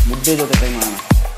ಮುದ್ದೆ ಜೊತೆ ಟ್ರೈ ಮಾಡೋಣ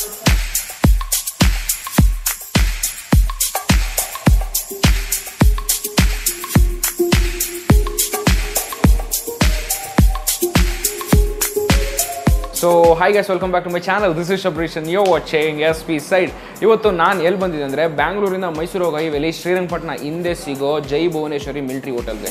so hi guys welcome back to my channel this is Shabrishan you're watching S P side ಇವತ್ತು ನಾನು ಎಲ್ಲಿ ಬಂದಿದ್ದೆ ಅಂದರೆ ಬ್ಯಾಂಗ್ಳೂರಿಂದ ಮೈಸೂರು ಹೈವೇಲಿ ಶ್ರೀರಂಗಪಟ್ಟಣ ಹಿಂದೆ ಸಿಗೋ ಜೈ ಭುವನೇಶ್ವರಿ ಮಿಲ್ಟ್ರಿ ಹೋಟೆಲ್ಗೆ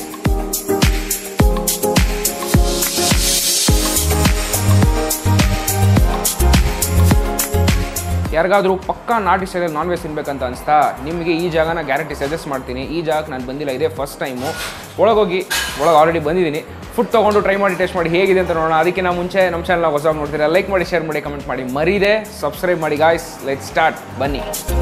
ಯಾರಿಗಾದ್ರೂ ಪಕ್ಕಾ ನಾಟಿ ಸ್ಟೈಲಲ್ಲಿ ನಾನ್ ವೆಜ್ ತಿನ್ಬೇಕಂತ ಅನಿಸ್ತಾ ನಿಮಗೆ ಈ ಜಾಗನ ಗ್ಯಾರಂಟಿ ಸಜೆಸ್ಟ್ ಮಾಡ್ತೀನಿ ಈ ಜಾಗಕ್ಕೆ ನಾನು ಬಂದಿಲ್ಲ ಇದೇ ಫಸ್ಟ್ ಟೈಮು ಒಳಗೋಗಿ ಒಳಗೆ ಆಲ್ರೆಡಿ ಬಂದಿದ್ದೀನಿ ಫುಡ್ ತೊಗೊಂಡು ಟ್ರೈ ಮಾಡಿ ಟೇಸ್ಟ್ ಮಾಡಿ ಹೇಗಿದೆ ಅಂತ ನೋಡೋಣ ಅದಕ್ಕಿಂತ ಮುಂಚೆ ನಮ್ಮ ಚಾನಲ್ ಹೊಸ ನೋಡ್ತೀರಾ ಲೈಕ್ ಮಾಡಿ ಶೇರ್ ಮಾಡಿ ಕಮೆಂಟ್ ಮಾಡಿ ಮರೀದೆ ಸಬ್ಸ್ಕ್ರೈಬ್ ಮಾಡಿ ಗಾಯ್ಸ್ ಲೆಟ್ ಸ್ಟಾರ್ಟ್ ಬನ್ನಿ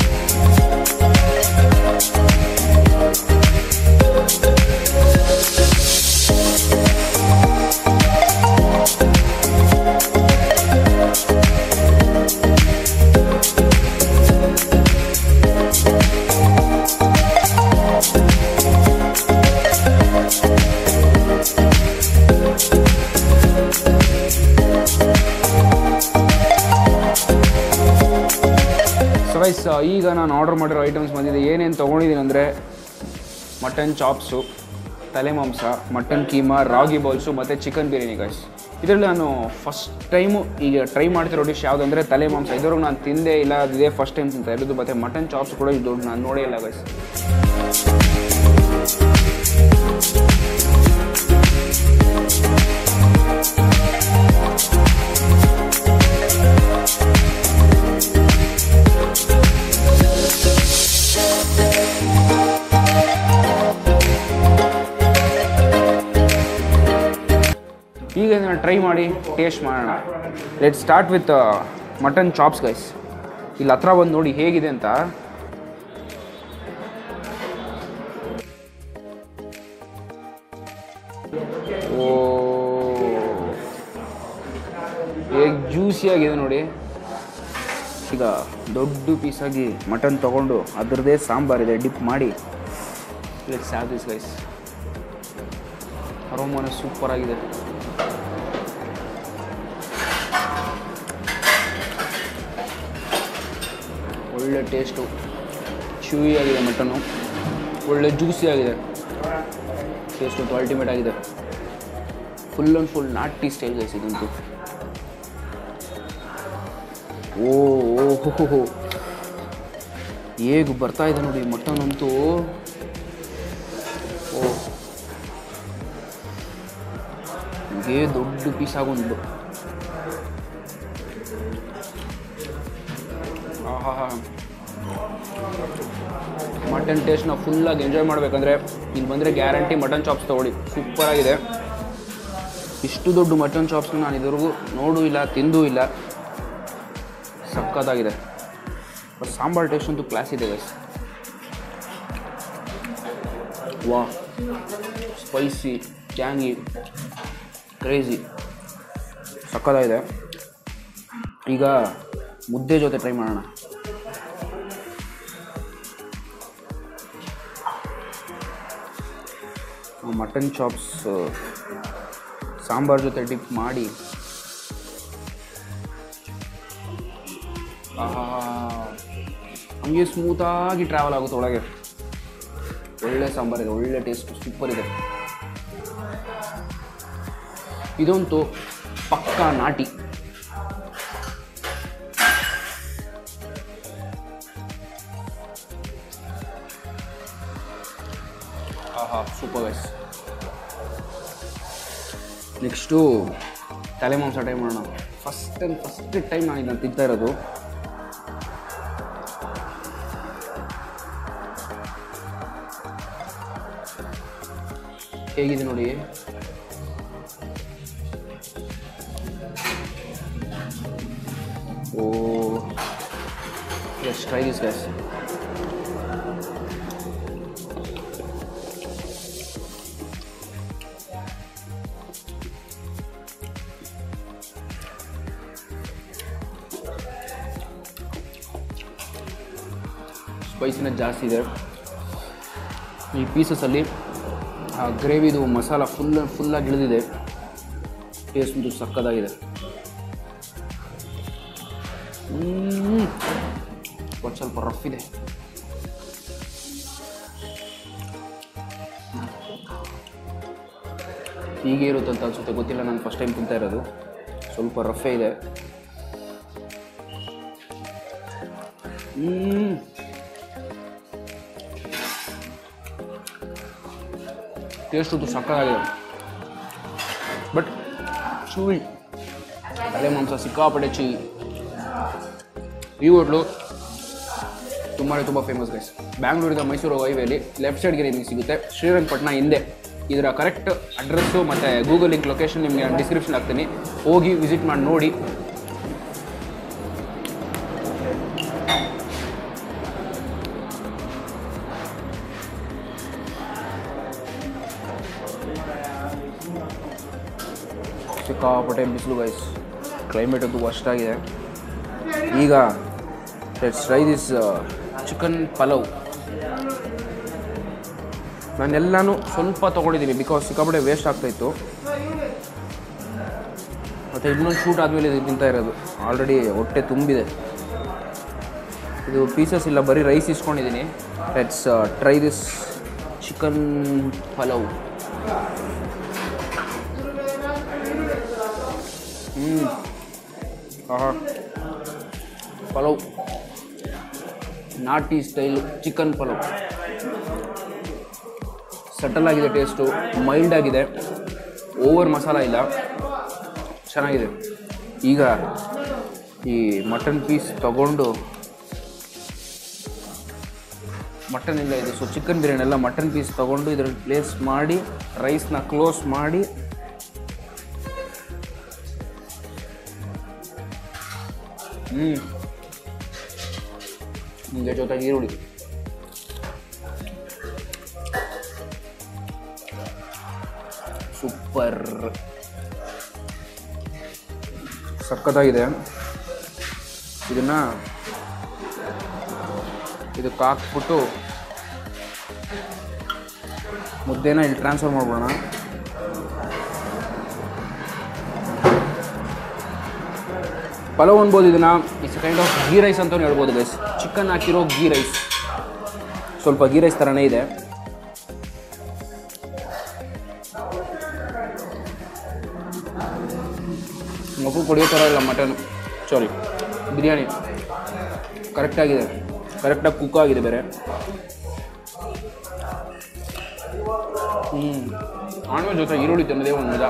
ಸೊ ಗೈಸ್ ಈಗ ನಾನು ಆರ್ಡರ್ ಮಾಡಿರೋ ಐಟಮ್ಸ್ ಬಂದಿದೆ ಏನೇನು ತೊಗೊಂಡಿದ್ದೀನಿ ಅಂದರೆ ಮಟನ್ ಚಾಪ್ಸು ತಲೆ ಮಾಂಸ ಮಟನ್ ಕೀಮಾ ರಾಗಿ ಬೌಲ್ಸು ಮತ್ತು ಚಿಕನ್ ಬಿರಿಯಾನಿ ಗೈಸ್ ಇದರಲ್ಲಿ ನಾನು ಫಸ್ಟ್ ಟೈಮು ಈಗ ಟ್ರೈ ಮಾಡ್ತಿರೋ ಡಿಶ್ ಯಾವುದಂದರೆ ತಲೆ ಮಾಂಸ ಇದ್ರೂ ನಾನು ತಿಂದೇ ಇಲ್ಲ ಇದೇ ಫಸ್ಟ್ ಟೈಮ್ ತಿಂತ ಇರೋದು ಮತ್ತು ಮಟನ್ ಚಾಪ್ಸ್ ಕೂಡ ಇದು ನಾನು ನೋಡೇ ಇಲ್ಲ ಗೈಸ್ ಈಗ ಇದನ್ನು ಟ್ರೈ ಮಾಡಿ ಟೇಸ್ಟ್ ಮಾಡೋಣ let start with mutton chops guys ಇಲ್ಲಿ ಹತ್ರ ಬಂದು ನೋಡಿ ಹೇಗಿದೆ ಅಂತ ಓ ಹೇಗೆ ಜ್ಯೂಸಿಯಾಗಿದೆ ನೋಡಿ ಈಗ ದೊಡ್ಡ ಪೀಸಾಗಿ ಮಟನ್ ತಗೊಂಡು ಅದರದ್ದೇ ಸಾಂಬಾರಿದೆ ಡಿಪ್ ಮಾಡಿ ಲೆಟ್ಸ್ ಹ್ಯಾವ್ ದಿಸ್ ಗೈಸ್ ಅರೋಮಾನ ಸೂಪರ್ ಆಗಿದೆ ಒಳ್ಳೆ ಟೇಸ್ಟು ಚೂಯಿ ಆಗಿದೆ ಮಟನ್ನು ಒಳ್ಳೆ ಜ್ಯೂಸಿ ಆಗಿದೆ ಟೇಸ್ಟ್ ಅಂತೂ ಅಲ್ಟಿಮೇಟ್ ಆಗಿದೆ ಫುಲ್ ಆ್ಯಂಡ್ ಫುಲ್ ನಾಟಿ ಸ್ಟೈಲ್ ಗೈಸ್ ಇದಂತೂ ಓ ಓ ಹೋ ಹೋ ಹೋ ಹೇಗೆ ಬರ್ತಾ ಇದೆ ನೋಡಿ ಮಟನ್ ಅಂತೂ ಓ ಹೀಗೆ ದೊಡ್ಡ ಪೀಸ್ ಆಗೊಂಡು ಆಹಾ ಮಟನ್ ಟೇಸ್ಟ್ನ ಫುಲ್ಲಾಗಿ ಎಂಜಾಯ್ ಮಾಡಬೇಕಂದ್ರೆ ಇಲ್ಲಿ ಬಂದರೆ ಗ್ಯಾರಂಟಿ ಮಟನ್ ಚಾಪ್ಸ್ ತೊಗೊಳ್ಳಿ ಸೂಪರ್ ಆಗಿದೆ ಇಷ್ಟು ದೊಡ್ಡ ಮಟನ್ ಚಾಪ್ಸ್ನ ನಾನು ಇದುವರೆಗೂ ನೋಡೂ ಇಲ್ಲ ತಿಂದೂ ಇಲ್ಲ ಸಖತ್ತಾಗಿದೆ ಬಟ್ ಸಾಂಬಾರ್ ಟೇಸ್ಟ್ ಅಂತೂ ಕ್ಲಾಸ್ ಇದೆ ಗೈಸ್ ವಾ ಸ್ಪೈಸಿ ಟ್ಯಾಂಗಿ ಕ್ರೇಜಿ ಸಕ್ಕತ್ತಾಗಿದೆ ಈಗ ಮುದ್ದೆ ಜೊತೆ ಟ್ರೈ ಮಾಡೋಣ ಮಟನ್ ಚಾಪ್ಸ್ ಸಾಂಬಾರ್ ಜೊತೆ ಡಿಪ್ ಮಾಡಿ ಆಹಾ ಹಂಗೆ ಸ್ಮೂತಾಗಿ ಟ್ರಾವೆಲ್ ಆಗುತ್ತೆ ಒಳಗೆ ಒಳ್ಳೆ ಸಾಂಬಾರಿದೆ ಒಳ್ಳೆ ಟೇಸ್ಟ್ ಸೂಪರ್ ಇದೆ ಇದಂತೂ ಪಕ್ಕಾ ನಾಟಿ ಆಹಾ ಸೂಪರ್ ಗೈಸ್ ನೆಕ್ಸ್ಟು ತಲೆ ಮಾಂಸ ಟ್ರೈ ಮಾಡೋಣ ಫಸ್ಟ್ ಟೈಮ್ ಫಸ್ಟ್ ಟೈಮ್ ನಾನು ಇದನ್ನು ತಿಂತಾ ಇರೋದು ಹೇಗಿದೆ ನೋಡಿ oh yes try this guys ಸ್ಪೈಸಿನ ಜಾಸ್ತಿ ಇದೆ ಈ ಪೀಸಸಲ್ಲಿ ಆ ಗ್ರೇವಿದು ಮಸಾಲ ಫುಲ್ ಫುಲ್ಲಾಗಿ ಇಳಿದಿದೆ ಟೇಸ್ಟ್ ಅಂತೂ ಸಕ್ಕದಾಗಿದೆ ಹ್ಮ್. ಒಂದು ಸ್ವಲ್ಪ ರಫ್ ಇದೆ ಹೀಗೆ ಇರುತ್ತೆ ಅಂತ ಅನ್ಸುತ್ತೆ ಗೊತ್ತಿಲ್ಲ ನಾನು ಫಸ್ಟ್ ಟೈಮ್ ತಿಂತಾ ಇರೋದು ಸ್ವಲ್ಪ ರಫೇ ಇದೆ ಹ್ಮ್ ಟೇಸ್ಟ್ ಅಂತೂ ಸಕ್ಕತ್ತಾಗಿದೆ ಬಟ್ ಚೂಯಿ ತಲೆ ಮಾಂಸ ಸಿಕ್ಕಾಪಟ್ಟೆ ಚೀ ಈ ಹೋಟ್ಲು ತುಂಬಾ ತುಂಬ ಫೇಮಸ್ ಗೈಸ್ ಬ್ಯಾಂಗ್ಳೂರಿಂದ ಮೈಸೂರು ಹೈವೇಲಿ ಲೆಫ್ಟ್ ಸೈಡ್ಗೆ ನಿಮಗೆ ಸಿಗುತ್ತೆ ಶ್ರೀರಂಗಪಟ್ಟಣ ಹಿಂದೆ ಇದರ ಕರೆಕ್ಟ್ ಅಡ್ರೆಸ್ಸು ಮತ್ತು ಗೂಗಲ್ ಲಿಂಕ್ ಲೊಕೇಶನ್ ನಿಮಗೆ ನಾನು ಡಿಸ್ಕ್ರಿಪ್ಷನ್ ಹಾಕ್ತೀನಿ ಹೋಗಿ ವಿಸಿಟ್ ಮಾಡಿ ನೋಡಿ ಸಿಕ್ಕಾಪಟ್ಟೆ ಬಿಸಿಲು ಗೈಸ್ ಕ್ಲೈಮೇಟ್ ಅಂತೂ ಅಷ್ಟಾಗಿದೆ ಈಗ let's try this chicken pulao ನಾನೆಲ್ಲನೂ ಸ್ವಲ್ಪ ತೊಗೊಂಡಿದ್ದೀನಿ ಬಿಕಾಸ್ ಸಿಕ್ಕಾಪಟ್ಟೆ ವೇಸ್ಟ್ ಆಗ್ತಾಯಿತ್ತು ಮತ್ತು ಇನ್ನೊಂದು ಶೂಟ್ ಆದಮೇಲೆ ಇದು ತಿಂತಾ ಇರೋದು ಆಲ್ರೆಡಿ ಹೊಟ್ಟೆ ತುಂಬಿದೆ ಇದು ಪೀಸಸ್ ಇಲ್ಲ ಬರೀ ರೈಸ್ ಇಸ್ಕೊಂಡಿದ್ದೀನಿ let's try this chicken pulao ಹ್ಞೂ ಆಹಾ ಪಲಾವ್ ನಾಟಿ ಸ್ಟೈಲ್ ಚಿಕನ್ ಪಲಾವ್ ಸಟಲ್ ಆಗಿದೆ ಟೇಸ್ಟು ಮೈಲ್ಡ್ ಆಗಿದೆ ಓವರ್ ಮಸಾಲ ಇಲ್ಲ ಚೆನ್ನಾಗಿದೆ ಈಗ ಈ ಮಟನ್ ಪೀಸ್ ತಗೊಂಡು ಮಟನ್ ಇಲ್ಲ ಇದು ಸೊ ಚಿಕನ್ ಬಿರಿಯಾನಿ ಎಲ್ಲ ಮಟನ್ ಪೀಸ್ ತಗೊಂಡು ಇದರಲ್ಲಿ ಪ್ಲೇಸ್ ಮಾಡಿ ರೈಸ್ನ ಕ್ಲೋಸ್ ಮಾಡಿ ಹ್ಞೂ ನಿಮಗೆ ಜೊತೆಗೆ ಈರುಳ್ಳಿ ಸೂಪರ್ ಸಖತ್ತಾಗಿದೆ ಇದನ್ನ ಇದಕ್ಕೆ ಹಾಕ್ಬಿಟ್ಟು ಮುದ್ದೆನ ಇಲ್ಲಿ ಟ್ರಾನ್ಸ್ಫರ್ ಮಾಡ್ಬೋಣ ಪಲಾವ್ ಅನ್ಬೋದು ಇದನ್ನ it's kind of ghee rice ಅಂತಲೂ ಹೇಳ್ಬೋದು ಗೈಸ್ ಚಿಕನ್ ಹಾಕಿರೋ ಗೀ ರೈಸ್ ಸ್ವಲ್ಪ ಗೀ ರೈಸ್ ಥರನೇ ಇದೆ ಮಗು ಕೊಡಿಯೋ ಥರ ಇಲ್ಲ ಮಟನ್ ಸಾರಿ ಬಿರಿಯಾನಿ ಕರೆಕ್ಟಾಗಿದೆ ಕರೆಕ್ಟಾಗಿ ಕುಕ್ ಆಗಿದೆ ಬೇರೆ ಹ್ಞೂ ನಾನ್ ವೆಜ್ ಜೊತೆ ಈರುಳ್ಳಿ ತಿನ್ನೋದೇ ಒಂದು ಮಜಾ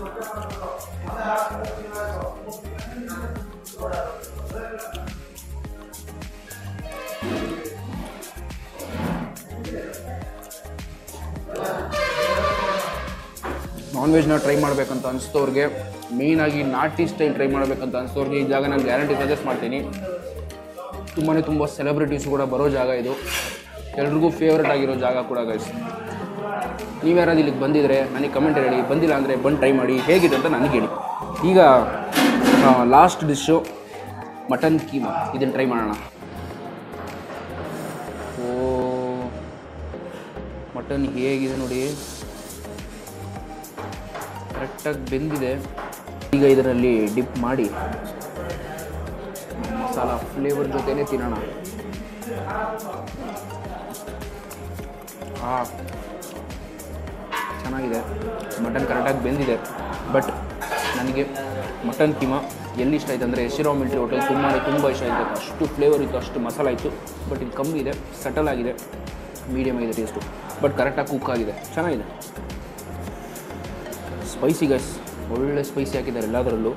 ನಾನ್ ವೆಜ್ನ ಟ್ರೈ ಮಾಡಬೇಕಂತ ಅನಿಸ್ತವ್ರಿಗೆ ಮೇಯ್ನಾಗಿ ನಾಟಿ ಸ್ಟೈಲ್ ಟ್ರೈ ಮಾಡಬೇಕಂತ ಅನಿಸ್ತವ್ರಿಗೆ ಈ ಜಾಗ ನಾನು ಗ್ಯಾರಂಟಿ ಸಜೆಸ್ಟ್ ಮಾಡ್ತೀನಿ ತುಂಬಾ ತುಂಬ ಸೆಲೆಬ್ರಿಟೀಸ್ ಕೂಡ ಬರೋ ಜಾಗ ಇದು ಎಲ್ರಿಗೂ ಫೇವ್ರೇಟ್ ಆಗಿರೋ ಜಾಗ ಕೂಡ ಗೈಸ್ ನೀವು ಯಾರಾದ್ರು ಇಲ್ಲಿಗೆ ಬಂದಿದ್ರೆ ನನಗೆ ಕಮೆಂಟ್ ಹೇಳಿ ಬಂದಿಲ್ಲ ಅಂದರೆ ಬಂದು ಟ್ರೈ ಮಾಡಿ ಹೇಗಿದೆ ಅಂತ ನನಗೆ ಹೇಳಿ ಈಗ ಲಾಸ್ಟ್ ಡಿಶ್ಶು ಮಟನ್ ಕೀಮಾ ಇದನ್ನು ಟ್ರೈ ಮಾಡೋಣ ಓ ಮಟನ್ ಹೇಗಿದೆ ನೋಡಿ ಕರೆಕ್ಟಾಗಿ ಬೆಂದಿದೆ ಈಗ ಇದರಲ್ಲಿ ಡಿಪ್ ಮಾಡಿ ಮಸಾಲ ಫ್ಲೇವರ್ ಜೊತೆನೇ ತಿನ್ನೋಣ ಆ ಚೆನ್ನಾಗಿದೆ ಮಟನ್ ಕರೆಕ್ಟಾಗಿ ಬೆಂದಿದೆ ಬಟ್ ನನಗೆ ಮಟನ್ ಕೀಮಾ ಎಲ್ಲಿ ಇಷ್ಟ ಆಯ್ತು ಅಂದರೆ ಯಶಿರಾವ್ ಮಿಲ್ಟ್ರಿ ಹೋಟೆಲ್ ತುಂಬ ತುಂಬ ಇಷ್ಟ ಆಯಿತು ಅಷ್ಟು ಫ್ಲೇವರ್ ಇತ್ತು ಅಷ್ಟು ಮಸಾಲ ಇತ್ತು ಬಟ್ ಇದು ಕಮ್ಮಿ ಇದೆ ಸಟಲ್ ಆಗಿದೆ ಮೀಡಿಯಮ್ ಆಗಿದೆ ಟೇಸ್ಟು ಬಟ್ ಕರೆಕ್ಟಾಗಿ ಕುಕ್ ಆಗಿದೆ ಚೆನ್ನಾಗಿದೆ ಸ್ಪೈಸಿ ಗೈಸ್ ಒಳ್ಳೆ ಸ್ಪೈಸಿ ಹಾಕಿದ್ದಾರೆ ಎಲ್ಲದರಲ್ಲೂ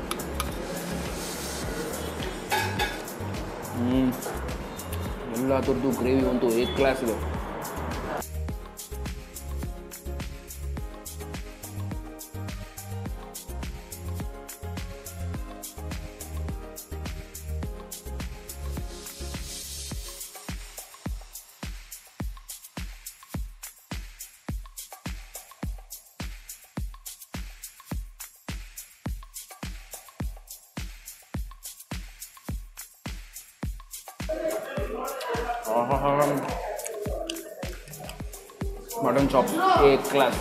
ಹ್ಞೂ ಎಲ್ಲ ಥರದ್ದು ಗ್ರೇವಿ ಅಂತೂ ಏ ಕ್ಲಾಸ್ ಇದೆ mutton chop A class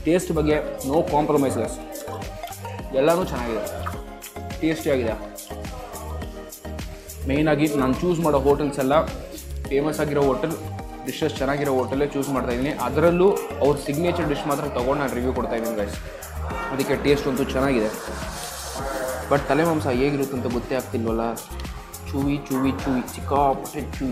taste ಬಗ್ಗೆ ನೋ ಕಾಂಪ್ರಮೈಸ್ ಗಸ್ ಎಲ್ಲನೂ ಚೆನ್ನಾಗಿದೆ ಟೇಸ್ಟಿಯಾಗಿದೆ ಮೇಯ್ನಾಗಿ ನಾನು ಚೂಸ್ ಮಾಡೋ ಹೋಟೆಲ್ಸ್ ಎಲ್ಲ ಫೇಮಸ್ ಆಗಿರೋ ಹೋಟೆಲ್ ಡಿಶಸ್ ಚೆನ್ನಾಗಿರೋ ಹೋಟೆಲ್ಲೇ ಚೂಸ್ ಮಾಡ್ತಾ ಇದ್ದೀನಿ ಅದರಲ್ಲೂ ಅವ್ರ ಸಿಗ್ನೇಚರ್ ಡಿಶ್ ಮಾತ್ರ ತೊಗೊಂಡು ನಾನು ರಿವ್ಯೂ ಕೊಡ್ತಾ ಇದ್ದೀನಿ ಗೈಸ್ ಅದಕ್ಕೆ ಟೇಸ್ಟ್ ಅಂತೂ ಚೆನ್ನಾಗಿದೆ ಬಟ್ ತಲೆ ಮಾಂಸ ಹೇಗಿರುತ್ತೆ ಅಂತ ಗೊತ್ತೇ ಆಗ್ತಿಲ್ವಲ್ಲ ಚೂವಿ ಚೂವಿ ಚೂವಿ ಸಿಕ್ಕಾಪಟ್ಟೆ ಚೂವಿ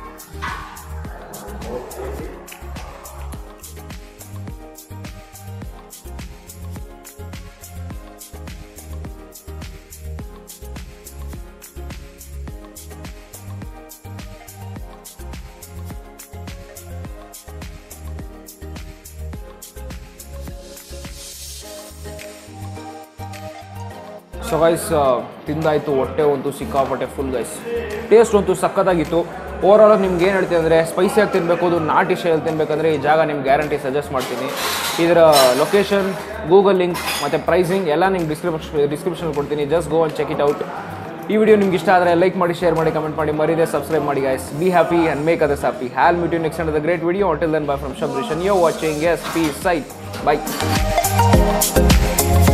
ಸೊ ಗೈಸ್ ತಿಂದಾಯಿತು ಹೊಟ್ಟೆ ಅಂತೂ ಸಿಕ್ಕಾಪಟ್ಟೆ ಫುಲ್ ಗೈಸ್ ಟೇಸ್ಟ್ ಅಂತೂ ಸಖತ್ತಾಗಿತ್ತು ಓವರಾಲ್ ನಿಮ್ಗೆ ಏನು ಹೇಳ್ತೀನಿ ಅಂದರೆ ಸ್ಪೈಸಿಯಾಗಿ ತಿನ್ನಬೇಕು ಅದು ನಾಟಿ ಶೈಲಿ ತಿನ್ನಬೇಕಂದ್ರೆ ಈ ಜಾಗ ನಿಮ್ಗೆ ಗ್ಯಾರಂಟಿ ಸಜೆಸ್ಟ್ ಮಾಡ್ತೀನಿ ಇದರ ಲೊಕೇಶನ್ ಗೂಗಲ್ ಲಿಂಕ್ ಮತ್ತು ಪ್ರೈಸಿಂಗ್ ಎಲ್ಲ ನಿಮ್ಗೆ ಡಿಸ್ಕ್ರಿಪ್ಷನ್ ಡಿಸ್ಕ್ರಿಪ್ಷನ್ ಕೊಡ್ತೀನಿ just go and check it out ಈ ವಿಡಿಯೋ ನಿಮ್ಗೆ ಇಷ್ಟ ಆದರೆ ಲೈಕ್ ಮಾಡಿ ಶೇರ್ ಮಾಡಿ ಕಮೆಂಟ್ ಮಾಡಿ ಮರಿದೆ ಸಬ್ಸ್ಕ್ರೈಬ್ ಮಾಡಿ guys be happy and make others happy we'll meet you next and the great video hotel then bye from Shabrishan you're watching S P side by